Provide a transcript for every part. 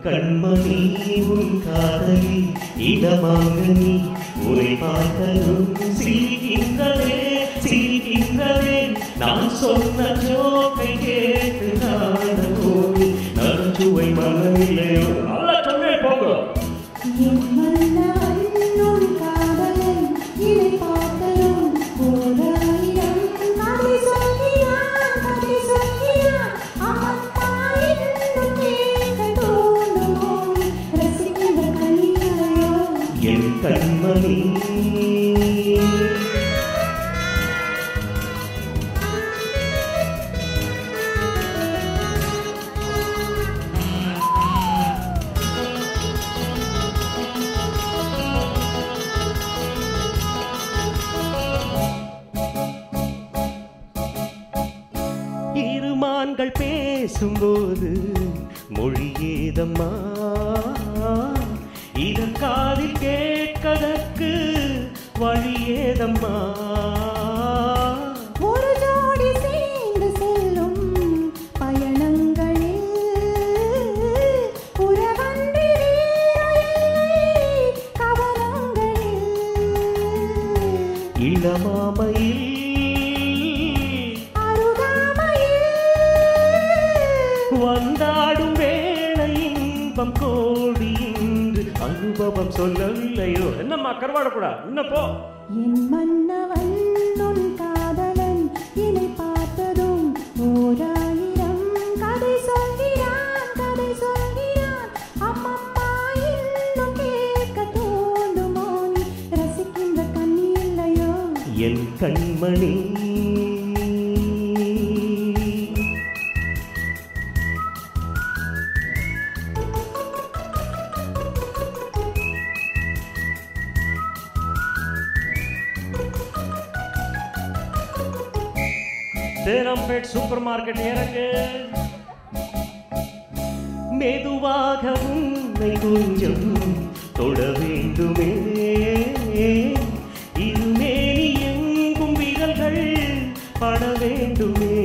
கண்மணி உன் காதலி இடமாக நீ உரை பார்த்ததும் சிரிக்கின்றதே சிரிக்கின்றதே நான் சொன்ன ஜோக்கை கேட்டு நாடகோடி நரஞ்சுவை மனநிலையோ நல்லா சொன்னே போங்க என் மன்னவன் உன் காதலன் இதை பார்த்ததும் ஓராயிரம் கதை சொல்கிறான் கதை சொல்கிறான் அம்மம்மா இன்னும் கேட்க தோணுமோ ரசிக்கின்ற கண்ணிலையோ என் கண்மணி இருமான்கள் பேசும்போது மொழி ஏதம்மா இதன் காதில் கேட்கதற்கு வழி ஏதம்மா ஒரு ஜோடி சேர்ந்து செல்லும் பயணங்களில் உறவன்றி வேறொரு கவனங்களில் இளமாமையில் அருகாமையில் வந்தாடும் வேளை இன்பம் கோடி இன்று அனுபவம் சொல்லவில்லையோ என்னம்மா கருவாடக்கூடா இன்னும் போ என் மன்னவன் உன் காதலன் என்னை பார்த்ததும் ஓராயிரம் கதை சொல்கிறான் கதை சொல்கிறான் அம்மம்மா இன்னும் கேட்க தோண்டுமோ நீ ரசிக்கின்ற கண்ணி இல்லையோ என் கண்மணி சேரம்பேட் சூப்பர் மார்க்கெட் இறங்கு மெதுவாக உன்னை கொஞ்சம் தொட வேண்டுமே இருமேனி எங்கும் விரல்கள் பட வேண்டுமே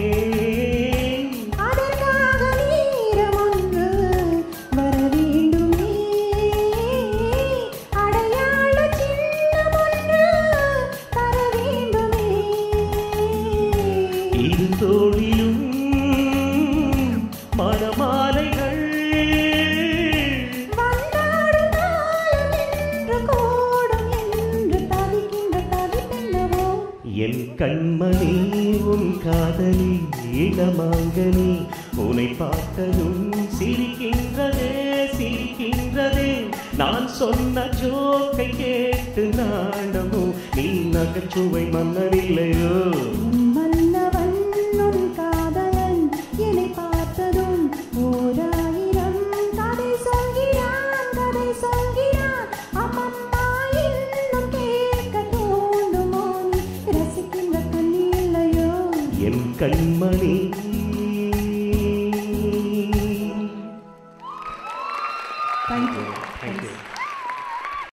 அதற்காக நேரம் ஒன்று வர வேண்டுமே அடையாள சின்னம் ஒன்று தர வேண்டுமே இரு தோழிலும் மணமாலைகள் வந்தாடும் காலம் என்று கூடும் என்று தவிக்கின்ற தவிப்பென்னவோ என் கண்மணி உன் காதலி இடமாங்கனி உன்னை பார்த்ததும் சிரிக்கின்றதே சிரிக்கின்றதே நான் சொன்ன ஜோக்கை கேட்டு நாடமோ நீ நகைச்சுவை மன்னரில்லையோ என் மன்னவன் உன் காதலன் என்னை பார்த்ததும் ஓராயிரம் கதை சொல்கிறான் கதை சொல்கிறான் அம்மம்மா இன்னும் கேட்க தோண்டுமோ நீ ரசிக்கின்ற கண்ணி இல்லையோ என் கண்மணி